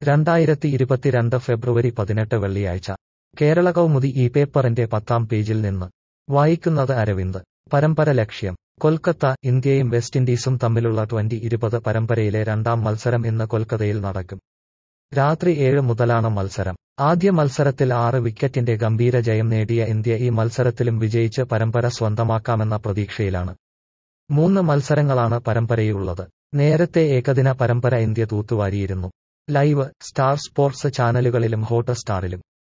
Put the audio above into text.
രണ്ടായിരത്തി ഇരുപത്തിരണ്ട് ഫെബ്രുവരി പതിനെട്ട് വെള്ളിയാഴ്ച കേരള കൗമുദി ഈ പേപ്പറിന്റെ പത്താം പേജിൽ നിന്ന് വായിക്കുന്നത് അരവിന്ദ് പരമ്പര ലക്ഷ്യം കൊൽക്കത്ത ഇന്ത്യയും വെസ്റ്റ് ഇൻഡീസും തമ്മിലുള്ള ട്വന്റി ഇരുപത് പരമ്പരയിലെ രണ്ടാം മത്സരം ഇന്ന് കൊൽക്കത്തയിൽ നടക്കും രാത്രി ഏഴ് മുതലാണ് മത്സരം ആദ്യ മത്സരത്തിൽ ആറ് വിക്കറ്റിന്റെ ഗംഭീര ജയം നേടിയ ഇന്ത്യ ഈ മത്സരത്തിലും വിജയിച്ച് പരമ്പര സ്വന്തമാക്കാമെന്ന പ്രതീക്ഷയിലാണ് മൂന്ന് മത്സരങ്ങളാണ് പരമ്പരയിലുള്ളത് നേരത്തെ ഏകദിന പരമ്പര ഇന്ത്യ തൂത്തുവാരിയിരുന്നു ലൈവ് സ്റ്റാർ സ്പോർട്സ് ചാനലുകളിലും ഹോട്ട് സ്റ്റാറിലും